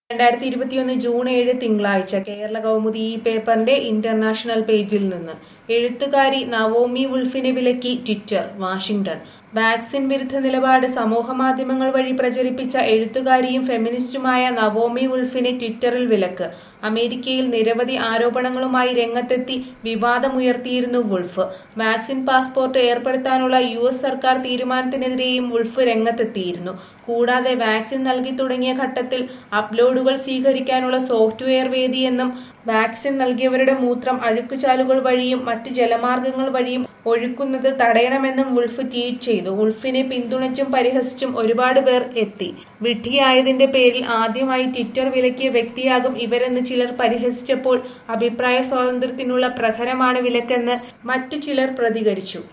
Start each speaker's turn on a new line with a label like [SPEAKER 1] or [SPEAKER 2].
[SPEAKER 1] രണ്ടായിരത്തി ഇരുപത്തിയൊന്ന് ജൂൺ ഏഴ് തിങ്കളാഴ്ച കേരള കൗമുദി ഈ പേപ്പറിന്റെ ഇന്റർനാഷണൽ പേജിൽ നിന്ന് എഴുത്തുകാരി നവോമി വുൾഫിനെ വിലക്കി ട്വിറ്റർ വാഷിംഗ്ടൺ വാക്സിൻ വിരുദ്ധ നിലപാട് സമൂഹമാധ്യമങ്ങൾ വഴി പ്രചരിപ്പിച്ച എഴുത്തുകാരിയും ഫെമിനിസ്റ്റുമായ നവോമി വുൾഫിനെ ട്വിറ്ററിൽ വിലക്ക് അമേരിക്കയിൽ നിരവധി ആരോപണങ്ങളുമായി രംഗത്തെത്തി വിവാദമുയർത്തിയിരുന്നു വുൾഫ് വാക്സിൻ പാസ്പോർട്ട് ഏർപ്പെടുത്താനുള്ള യു എസ് സർക്കാർ തീരുമാനത്തിനെതിരെയും വുൾഫ് രംഗത്തെത്തിയിരുന്നു കൂടാതെ വാക്സിൻ നൽകി തുടങ്ങിയ ഘട്ടത്തിൽ അപ്ലോഡുകൾ സ്വീകരിക്കാനുള്ള സോഫ്റ്റ്വെയർ വേദിയെന്നും വാക്സിൻ നൽകിയവരുടെ മൂത്രം അഴുക്കുചാലുകൾ വഴിയും മറ്റ് ജലമാർഗങ്ങൾ വഴിയും ഒഴുക്കുന്നത് തടയണമെന്നും വുൾഫ് ട്വീറ്റ് ചെയ്തു വുൾഫിനെ പിന്തുണച്ചും പരിഹസിച്ചും ഒരുപാട് പേർ എത്തി വിഡ്ഢിയായതിന്റെ പേരിൽ ആദ്യമായി ട്വിറ്റർ വിലക്കിയ വ്യക്തിയാകും ഇവരെന്ന് ചിലർ പരിഹസിച്ചപ്പോൾ അഭിപ്രായ സ്വാതന്ത്ര്യത്തിനുള്ള പ്രഹരമാണ് വിലക്കെന്ന് മറ്റു ചിലർ പ്രതികരിച്ചു